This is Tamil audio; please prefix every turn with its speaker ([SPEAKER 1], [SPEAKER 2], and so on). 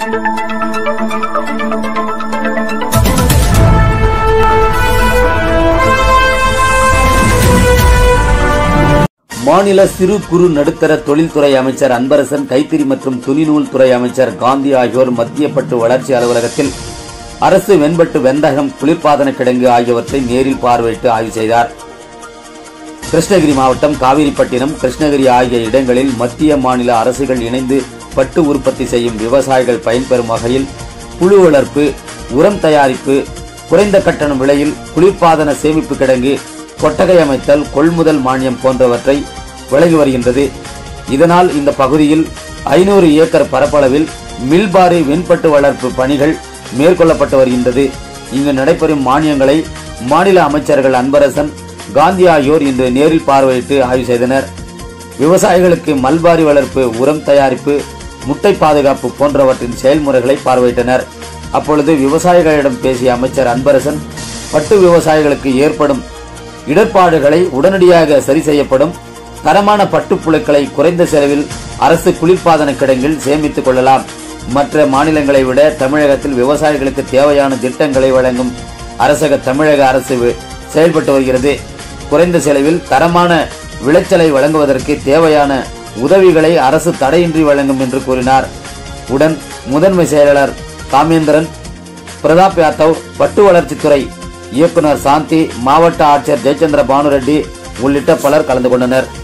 [SPEAKER 1] மாநில சிறு குறு நடுத்தர தொழில்துறை அமைச்சர் அன்பரசன் கைத்தறி மற்றும் துணிநூல் துறை அமைச்சர் காந்தி ஆகியோர் மத்திய பட்டு வளர்ச்சி அலுவலகத்தில் அரசு வெண்பட்டு வெந்தகம் குளிர்பாதன கிடங்கு ஆகியவற்றை நேரில் பார்வையிட்டு ஆய்வு செய்தார் கிருஷ்ணகிரி மாவட்டம் காவிரிப்பட்டினம் கிருஷ்ணகிரி ஆகிய இடங்களில் மத்திய மாநில அரசுகள் இணைந்து பட்டு உற்பத்தி செய்யும் விவசாயிகள் பயன்பெறும் வகையில் புழு வளர்ப்பு உரம் தயாரிப்பு குறைந்த கட்டணம் விலையில் குளிர்பாதன சேமிப்பு கிடங்கு கொட்டகை அமைத்தல் கொள்முதல் மானியம் போன்றவற்றை வழங்கி வருகின்றது இதனால் இந்த பகுதியில் ஐநூறு ஏக்கர் பரப்பளவில் மில்பாரி வெண்பட்டு வளர்ப்பு பணிகள் மேற்கொள்ளப்பட்டு வருகின்றது இங்கு நடைபெறும் மானியங்களை மாநில அமைச்சர்கள் அன்பரசன் காந்தி ஆகியோர் இன்று நேரில் பார்வையிட்டு ஆய்வு செய்தனர் விவசாயிகளுக்கு மல்பாரி வளர்ப்பு உரம் தயாரிப்பு முட்டை பாதுகாப்பு போன்றவற்றின் செயல்முறைகளை பார்வையிட்டனர் அப்பொழுது விவசாயிகளிடம் பேசிய அமைச்சர் அன்பரசன் பட்டு விவசாயிகளுக்கு ஏற்படும் இடர்பாடுகளை உடனடியாக சரி செய்யப்படும் தரமான பட்டுப்புழுக்களை குறைந்த செலவில் அரசு குளிர்பாதன கிடங்கில் சேமித்துக் கொள்ளலாம் மற்ற மாநிலங்களை விட தமிழகத்தில் விவசாயிகளுக்கு தேவையான திட்டங்களை வழங்கும் அரசக தமிழக அரசு வி- செயல்பட்டு வருகிறது குறைந்த செலவில் தரமான விளைச்சலை வழங்குவதற்கு தேவையான உதவிகளை அரசு தடையின்றி வழங்கும் என்று கூறினார் உடன் முதன்மை செயலாளர் காமேந்திரன் பிரதாப் யாதவ் பட்டு வளர்ச்சித்துறை இயக்குனர் சாந்தி மாவட்ட ஆட்சியர் ஜெயச்சந்திர பானுரெட்டி உள்ளிட்ட பலர் கலந்து கொண்டனர்